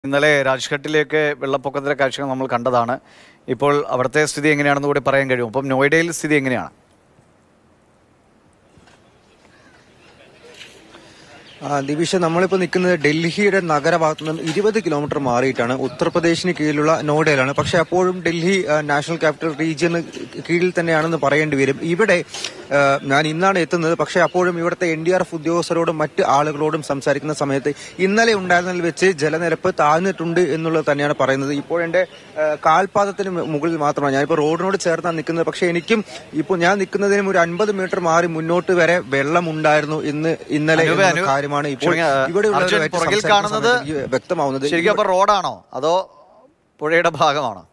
ഇന്നലെ രാജ്ഘട്ടിലേക്ക് വെള്ളപ്പൊക്കത്തിലെ കാഴ്ചകൾ നമ്മൾ കണ്ടതാണ് ഇപ്പോൾ അവിടുത്തെ സ്ഥിതി എങ്ങനെയാണെന്ന് കൂടി പറയാൻ കഴിയും അപ്പം നോയിഡയിൽ സ്ഥിതി എങ്ങനെയാണ് ആ, ദിവിഷ നമ്മളിപ്പോൾ നിൽക്കുന്നത് ഡൽഹിയുടെ നഗരഭാഗത്ത് നിന്നും ഇരുപത് കിലോമീറ്റർ മാറിയിട്ടാണ് ഉത്തർപ്രദേശിന് കീഴിലുള്ള നോയിഡയിലാണ് പക്ഷെ അപ്പോഴും ഡൽഹി ആ, നാഷണൽ ക്യാപിറ്റൽ റീജിയന് കീഴിൽ തന്നെയാണെന്ന് പറയേണ്ടി വരും ഇവിടെ ആ, ഞാൻ ഇന്നാണ് എത്തുന്നത് പക്ഷെ അപ്പോഴും ഇവിടുത്തെ എൻ ഡി ആർ എഫ് ഉദ്യോഗസ്ഥരോടും മറ്റ് ആളുകളോടും സംസാരിക്കുന്ന സമയത്ത് ഇന്നലെ ഉണ്ടായിരുന്നതിൽ വെച്ച് ജലനിരപ്പ് താഴ്ന്നിട്ടുണ്ട് എന്നുള്ളത് തന്നെയാണ് പറയുന്നത് ഇപ്പോൾ എന്റെ ആ, കാൽപാദത്തിന് മുകളിൽ മാത്രമാണ് ഞാനിപ്പോൾ റോഡിനോട് ചേർന്നാണ് നിൽക്കുന്നത് പക്ഷെ എനിക്കും ഇപ്പോൾ ഞാൻ നിൽക്കുന്നതിനും ഒരു അൻപത് മീറ്റർ മാറി മുന്നോട്ട് വരെ വെള്ളം ഉണ്ടായിരുന്നു ഇന്ന് ഇന്നലെ അനുപേ, എന്നുള്ള അനു- കാര്യമാണ് ഇപ്പോൾ ക്ഷമിക്കുക, ഇവിടെയുള്ളവരുമായിട്ട് അർജുൻ, പുറകിൽ സംസാരിക്കുന്ന കാണുന്നത് സമയത്ത് എനിക്ക് വ്യക്തമാവുന്നത് ശരിക്കും അപ്പോൾ റോഡാണോ അതോ പുഴയുടെ ഭാഗമാണോ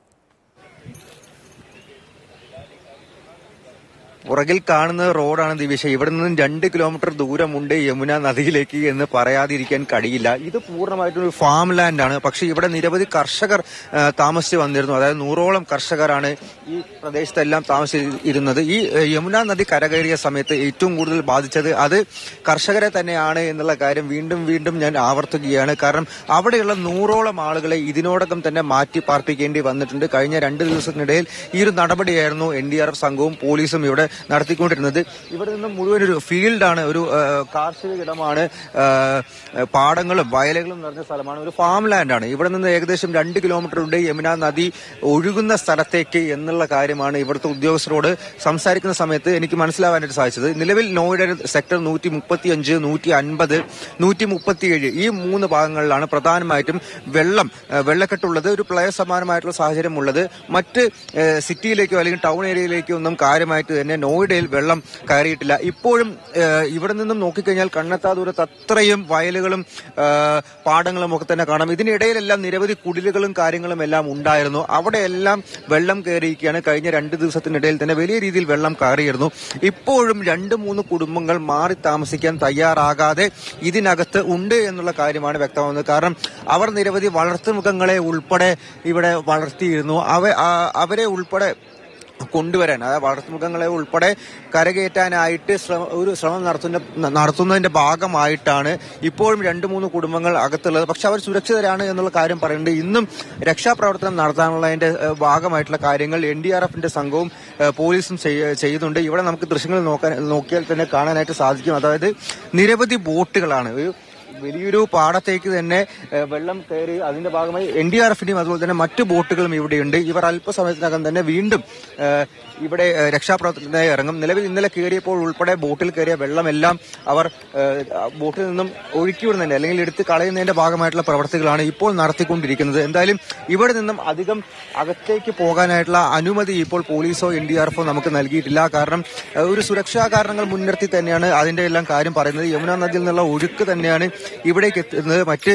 പുറകിൽ കാണുന്ന റോഡാണ് ദിവിഷ ഇവിടെ നിന്നും രണ്ട് കിലോമീറ്റർ ദൂരമുണ്ട് യമുന നദിയിലേക്ക് എന്ന് പറയാതിരിക്കാൻ കഴിയില്ല ഇത് പൂർണ്ണമായിട്ടും ഒരു ഫാം ലാൻഡ് ആണ് പക്ഷെ ഇവിടെ നിരവധി കർഷകർ ആ, താമസിച്ച് വന്നിരുന്നു അതായത് നൂറോളം കർഷകരാണ് ഈ പ്രദേശത്തെല്ലാം താമസിച്ചിരുന്നത് ഈ ആ, യമുന നദി കരകയറിയ സമയത്ത് ഏറ്റവും കൂടുതൽ ബാധിച്ചത് അത് കർഷകരെ തന്നെയാണ് എന്നുള്ള കാര്യം വീണ്ടും വീണ്ടും ഞാൻ ആവർത്തിക്കുകയാണ് കാരണം അവിടെയുള്ള നൂറോളം ആളുകളെ ഇതിനോടകം തന്നെ മാറ്റി പാർപ്പിക്കേണ്ടി വന്നിട്ടുണ്ട് കഴിഞ്ഞ രണ്ട് ദിവസത്തിനിടയിൽ ഈ ഒരു നടപടിയായിരുന്നു എൻ ഡി ആർ എഫ് സംഘവും പോലീസും ഇവിടെ നടത്തിക്കൊണ്ടിരുന്നത് ഇവിടെ നിന്ന് മുഴുവൻ ഒരു ഫീൽഡാണ് ഒരു ആ, കാർഷിക ഇടമാണ് ആ, പാടങ്ങളും വയലുകളും നിറഞ്ഞ സ്ഥലമാണ് ഒരു ഫാം ലാൻഡാണ് ഇവിടെ നിന്ന് ഏകദേശം രണ്ട് കിലോമീറ്റർ ഉണ്ട് യമുന നദി ഒഴുകുന്ന സ്ഥലത്തേക്ക് എന്നുള്ള കാര്യമാണ് ഇവിടുത്തെ ഉദ്യോഗസ്ഥരോട് സംസാരിക്കുന്ന സമയത്ത് എനിക്ക് മനസ്സിലാവാനായിട്ട് സാധിച്ചത് നിലവിൽ നോയിഡ സെക്ടർ നൂറ്റി മുപ്പത്തി അഞ്ച് നൂറ്റി അൻപത് നൂറ്റി മുപ്പത്തിയേഴ് ഈ മൂന്ന് ഭാഗങ്ങളിലാണ് പ്രധാനമായിട്ടും വെള്ളം ആ, വെള്ളക്കെട്ടുള്ളത് ഒരു പ്രളയ സമാനമായിട്ടുള്ള സാഹചര്യം ഉള്ളത് മറ്റ് ആ, സിറ്റിയിലേക്കോ അല്ലെങ്കിൽ ടൗൺ ഏരിയയിലേക്കോ ഒന്നും കാര്യമായിട്ട് തന്നെ നോയിഡയിൽ വെള്ളം കയറിയിട്ടില്ല ഇപ്പോഴും ആ, ഇവിടെ നിന്നും നോക്കിക്കഴിഞ്ഞാൽ കണ്ണെത്താ ദൂരത്ത് അത്രയും വയലുകളും ആ, പാടങ്ങളും ഒക്കെ തന്നെ കാണാം ഇതിനിടയിലെല്ലാം നിരവധി കുടിലുകളും കാര്യങ്ങളും എല്ലാം ഉണ്ടായിരുന്നു അവിടെയെല്ലാം വെള്ളം കയറിയിരിക്കുകയാണ് കഴിഞ്ഞ രണ്ട് ദിവസത്തിനിടയിൽ തന്നെ വലിയ രീതിയിൽ വെള്ളം കയറിയിരുന്നു ഇപ്പോഴും രണ്ട് മൂന്ന് കുടുംബങ്ങൾ മാറി താമസിക്കാൻ തയ്യാറാകാതെ ഇതിനകത്ത് ഉണ്ട് എന്നുള്ള കാര്യമാണ് വ്യക്തമാകുന്നത് കാരണം അവർ നിരവധി വളർത്തുമൃഗങ്ങളെ ഉൾപ്പെടെ ഇവിടെ വളർത്തിയിരുന്നു അവ ആ- അവരെ ഉൾപ്പെടെ കൊണ്ടുവരാൻ അതായത് വളർത്തുമൃഗങ്ങളെ ഉൾപ്പെടെ കരകയറ്റാനായിട്ട് ശ്രമ ഒരു ശ്രമം നടത്തുന്ന നടത്തുന്നതിന്റെ ഭാഗമായിട്ടാണ് ഇപ്പോഴും രണ്ട് മൂന്ന് കുടുംബങ്ങൾ അകത്തുള്ളത് പക്ഷെ അവർ സുരക്ഷിതരാണ് എന്നുള്ള കാര്യം പറയുന്നുണ്ട് ഇന്നും രക്ഷാപ്രവർത്തനം നടത്താനുള്ളതിന്റെ ഏഹ്, ഭാഗമായിട്ടുള്ള കാര്യങ്ങൾ എൻ ഡി ആർ എഫിന്റെ സംഘവും ഏഹ്, പോലീസും ചെയ്യ- ചെയ്യുന്നുണ്ട് ഇവിടെ നമുക്ക് ദൃശ്യങ്ങൾ നോക്കാൻ നോക്കിയാൽ തന്നെ കാണാനായിട്ട് സാധിക്കും അതായത് നിരവധി ബോട്ടുകളാണ് ഒരു വലിയൊരു പാടത്തേക്ക് തന്നെ ഏഹ്, വെള്ളം കയറി അതിന്റെ ഭാഗമായി എൻ ഡി ആർ എഫിന്റെയും അതുപോലെ തന്നെ മറ്റു ബോട്ടുകളും ഇവിടെയുണ്ട് ഇവർ അല്പസമയത്തിനകം തന്നെ വീണ്ടും ഏഹ്, ഇവിടെ ഏഹ്, രക്ഷാപ്രവർത്തനത്തിനായി ഇറങ്ങും നിലവിൽ ഇന്നലെ കയറിയപ്പോൾ ഉൾപ്പെടെ ബോട്ടിൽ കയറിയ വെള്ളമെല്ലാം അവർ ഏഹ്, ആ ബോട്ടിൽ നിന്നും ഒഴുക്കി വിടുന്നതിന്റെ അല്ലെങ്കിൽ എടുത്ത് കളയുന്നതിന്റെ ഭാഗമായിട്ടുള്ള പ്രവർത്തികളാണ് ഇപ്പോൾ നടത്തിക്കൊണ്ടിരിക്കുന്നത് എന്തായാലും ഇവിടെ നിന്നും അധികം അകത്തേക്ക് പോകാനായിട്ടുള്ള അനുമതി ഇപ്പോൾ പോലീസോ എൻ ഡി ആർ എഫോ നമുക്ക് നൽകിയിട്ടില്ല കാരണം ഏഹ്, ഒരു സുരക്ഷാ കാരണങ്ങൾ മുൻനിർത്തി തന്നെയാണ് അതിന്റെ എല്ലാം കാര്യം പറയുന്നത് യമുന നദിയിൽ നിന്നുള്ള ഒഴുക്ക് തന്നെയാണ് ഇവിടേക്ക് എത്തുന്നത് മറ്റ്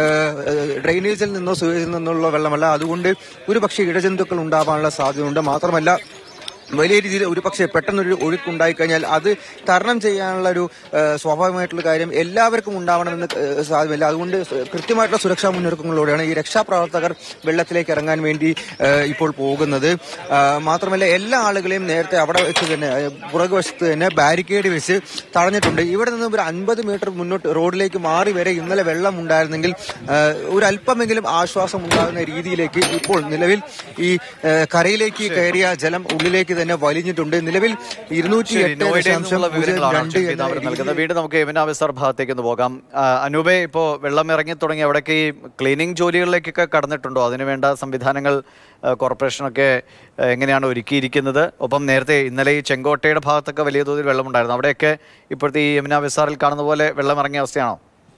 ഏഹ്, ഡ്രെയിനേജിൽ നിന്നോ സുവേജിൽ നിന്നുള്ള വെള്ളമല്ല അതുകൊണ്ട് ഒരു പക്ഷേ ഇടജന്തുക്കൾ ഉണ്ടാവാനുള്ള സാധ്യതയുണ്ട് മാത്രമല്ല വലിയ രീതിയിൽ ഒരു പക്ഷേ പെട്ടെന്നൊരു ഒഴുക്കുണ്ടായി കഴിഞ്ഞാൽ അത് തരണം ചെയ്യാനുള്ള ഒരു ഏഹ്, സ്വാഭാവികമായിട്ടുള്ള കാര്യം എല്ലാവർക്കും ഉണ്ടാവണമെന്ന് ഏഹ്, സാധ്യമല്ല അതുകൊണ്ട് കൃത്യമായിട്ടുള്ള സുരക്ഷാ മുന്നൊരുക്കങ്ങളോടെയാണ് ഈ രക്ഷാപ്രവർത്തകർ വെള്ളത്തിലേക്ക് ഇറങ്ങാൻ വേണ്ടി ഏഹ്, ഇപ്പോൾ പോകുന്നത് ആഹ്, മാത്രമല്ല എല്ലാ ആളുകളെയും നേരത്തെ അവിടെ വെച്ച് തന്നെ ഏഹ്, പുറകുവശത്ത് തന്നെ ബാരിക്കേഡ് വെച്ച് തടഞ്ഞിട്ടുണ്ട് ഇവിടെ നിന്ന് ഒരു അൻപത് മീറ്റർ മുന്നോട്ട് റോഡിലേക്ക് മാറി വരെ ഇന്നലെ വെള്ളം ഉണ്ടായിരുന്നെങ്കിൽ ഏഹ്, ഒരു അല്പമെങ്കിലും ആശ്വാസം ഉണ്ടാകുന്ന രീതിയിലേക്ക് ഇപ്പോൾ നിലവിൽ ഈ ഏഹ്, കരയിലേക്ക് കയറിയ ജലം ഉള്ളിലേക്ക് തന്നെ വലിഞ്ഞിട്ടുണ്ട് നിലവിൽ ഇരുന്നൂറ്റി ശരി എട്ട് നോയിഡയിൽ ദശാംശം നിന്നുള്ള പൂജ്യം വിവരങ്ങളാണ് രണ്ട് അർജുൻ എന്ന പീതാംബരൻ നൽകുന്നത് രീതിയിൽ വീണ്ടും നമുക്ക് യമുന വിസ്താർ ഭാഗത്തേക്ക് ഒന്ന് പോകാം ആ, അനൂപേ ഇപ്പോൾ വെള്ളം ഇറങ്ങി തുടങ്ങി അവിടേക്ക് ഈ ക്ലീനിങ് ജോലികളിലേക്കൊക്കെ കടന്നിട്ടുണ്ടോ അതിനുവേണ്ട സംവിധാനങ്ങൾ ആ, കോർപ്പറേഷനൊക്കെ ആ, എങ്ങനെയാണ് ഒരുക്കിയിരിക്കുന്നത് ഒപ്പം നേരത്തെ ഇന്നലെ ഈ ചെങ്കോട്ടയുടെ ഭാഗത്തൊക്കെ വലിയ തോതിൽ വെള്ളമുണ്ടായിരുന്നു അവിടെയൊക്കെ ഇപ്പോഴത്തെ ഈ യമുന വിസ്താറിൽ കാണുന്ന പോലെ വെള്ളം ഇറങ്ങിയ അവസ്ഥയാണോ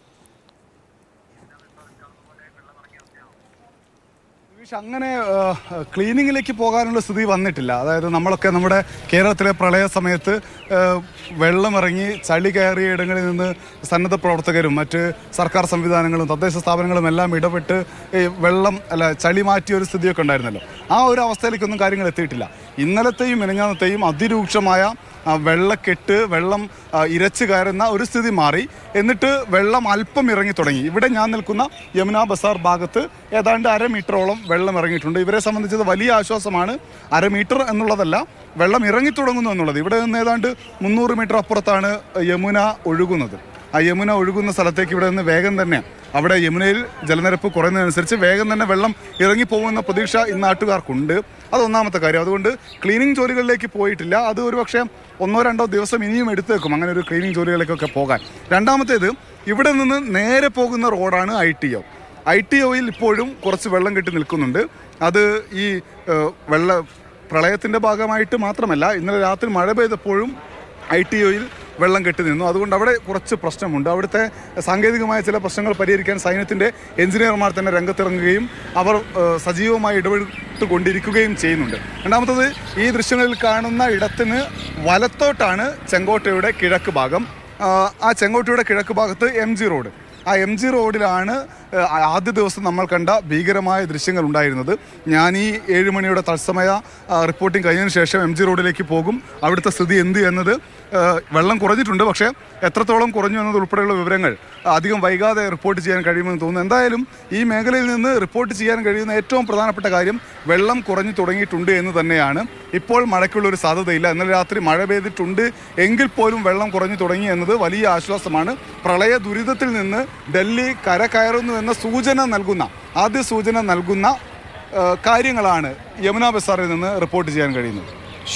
സുരേഷ്, അങ്ങനെ ആ, ക്ലീനിങ്ങിലേക്ക് പോകാനുള്ള സ്ഥിതി വന്നിട്ടില്ല അതായത് നമ്മളൊക്കെ നമ്മുടെ കേരളത്തിലെ പ്രളയ സമയത്ത് ആ, വെള്ളമിറങ്ങി ചളി കയറിയ ഇടങ്ങളിൽ നിന്ന് സന്നദ്ധ പ്രവർത്തകരും മറ്റ് സർക്കാർ സംവിധാനങ്ങളും തദ്ദേശ സ്ഥാപനങ്ങളും എല്ലാം ഇടപെട്ട് ഈ വെള്ളം അല്ല ചളി മാറ്റിയ ഒരു സ്ഥിതിയൊക്കെ ഉണ്ടായിരുന്നല്ലോ ആ ഒരു അവസ്ഥയിലേക്കൊന്നും കാര്യങ്ങൾ എത്തിയിട്ടില്ല ഇന്നലത്തെയും മിനഞ്ഞാന്നത്തെയും അതിരൂക്ഷമായ ആ, വെള്ളക്കെട്ട് വെള്ളം ആ, ഇരച്ച് കയറുന്ന ഒരു സ്ഥിതി മാറി എന്നിട്ട് വെള്ളം അല്പം ഇറങ്ങി തുടങ്ങി ഇവിടെ ഞാൻ നിൽക്കുന്ന യമുന ബസാർ ഭാഗത്ത് ഏതാണ്ട് അര മീറ്ററോളം വെള്ളം ഇറങ്ങിയിട്ടുണ്ട് ഇവരെ സംബന്ധിച്ചത് വലിയ ആശ്വാസമാണ് അര മീറ്റർ എന്നുള്ളതല്ല വെള്ളം ഇറങ്ങി തുടങ്ങുന്നു എന്നുള്ളത് ഇവിടെ നിന്ന് ഏതാണ്ട് മുന്നൂറ് മീറ്റർ അപ്പുറത്താണ് യമുന ഒഴുകുന്നത് ആ യമുന ഒഴുകുന്ന സ്ഥലത്തേക്ക് ഇവിടെ നിന്ന് വേഗം തന്നെ അവിടെ യമുനയിൽ ജലനിരപ്പ് കുറയുന്നതനുസരിച്ച് വേഗം തന്നെ വെള്ളം ഇറങ്ങിപ്പോകുമെന്ന പ്രതീക്ഷ ഈ നാട്ടുകാർക്കുണ്ട് അത് ഒന്നാമത്തെ കാര്യം അതുകൊണ്ട് ക്ലീനിങ് ജോലികളിലേക്ക് പോയിട്ടില്ല അത് ഒരുപക്ഷെ ഒന്നോ രണ്ടോ ദിവസം ഇനിയും എടുത്തേക്കും അങ്ങനെ ഒരു ക്ലീനിങ് ജോലികളിലേക്കൊക്കെ പോകാൻ രണ്ടാമത്തേത് ഇവിടെ നിന്ന് നേരെ പോകുന്ന റോഡാണ് I T O I T ഒയിൽ ഇപ്പോഴും കുറച്ച് വെള്ളം കെട്ടി നിൽക്കുന്നുണ്ട് അത് ഈ ഏഹ്, വെള്ള പ്രളയത്തിൻ്റെ ഭാഗമായിട്ട് മാത്രമല്ല ഇന്നലെ രാത്രി മഴ പെയ്തപ്പോഴും ഐ ടി ഒയിൽ വെള്ളം കെട്ടി നിന്നു അതുകൊണ്ട് അവിടെ കുറച്ച് പ്രശ്നമുണ്ട് അവിടുത്തെ സാങ്കേതികമായ ചില പ്രശ്നങ്ങൾ പരിഹരിക്കാൻ സൈന്യത്തിൻ്റെ എഞ്ചിനീയർമാർ തന്നെ രംഗത്തിറങ്ങുകയും അവർ ഏഹ്, സജീവമായി ഇടപെട്ട് കൊണ്ടിരിക്കുകയും ചെയ്യുന്നുണ്ട് രണ്ടാമത്തത് ഈ ദൃശ്യങ്ങളിൽ കാണുന്ന ഇടത്തിന് വലത്തോട്ടാണ് ചെങ്കോട്ടയുടെ കിഴക്ക് ഭാഗം ആ, ആ ചെങ്കോട്ടയുടെ കിഴക്ക് ഭാഗത്ത് എം ജി റോഡ് ആ എം ജി റോഡിലാണ് ഏഹ്, ആദ്യ ദിവസം നമ്മൾ കണ്ട ഭീകരമായ ദൃശ്യങ്ങൾ ഉണ്ടായിരുന്നത് ഞാൻ ഈ ഏഴ് മണിയുടെ തത്സമയ ആ, റിപ്പോർട്ടിംഗ് കഴിഞ്ഞതിന് ശേഷം എം ജി റോഡിലേക്ക് പോകും അവിടുത്തെ സ്ഥിതി എന്ത് എന്നത് ഏഹ്, വെള്ളം കുറഞ്ഞിട്ടുണ്ട് പക്ഷേ എത്രത്തോളം കുറഞ്ഞു എന്നത് ഉൾപ്പെടെയുള്ള വിവരങ്ങൾ അധികം വൈകാതെ റിപ്പോർട്ട് ചെയ്യാൻ കഴിയുമെന്ന് തോന്നുന്നു എന്തായാലും ഈ മേഖലയിൽ നിന്ന് റിപ്പോർട്ട് ചെയ്യാൻ കഴിയുന്ന ഏറ്റവും പ്രധാനപ്പെട്ട കാര്യം വെള്ളം കുറഞ്ഞു തുടങ്ങിയിട്ടുണ്ട് എന്ന് തന്നെയാണ് ഇപ്പോൾ മഴയ്ക്കുള്ള ഒരു സാധ്യതയില്ല ഇന്നലെ രാത്രി മഴ പെയ്തിട്ടുണ്ട് എങ്കിൽ പോലും വെള്ളം കുറഞ്ഞു തുടങ്ങി എന്നത് വലിയ ആശ്വാസമാണ് പ്രളയ ദുരിതത്തിൽ നിന്ന് ഡൽഹി കര കയറുന്നു എന്ന സൂചന നൽകുന്ന ആദ്യ സൂചന നൽകുന്ന ഏഹ്, കാര്യങ്ങളാണ് യമുന ബസാറിൽ നിന്ന് റിപ്പോർട്ട് ചെയ്യാൻ കഴിയുന്നത്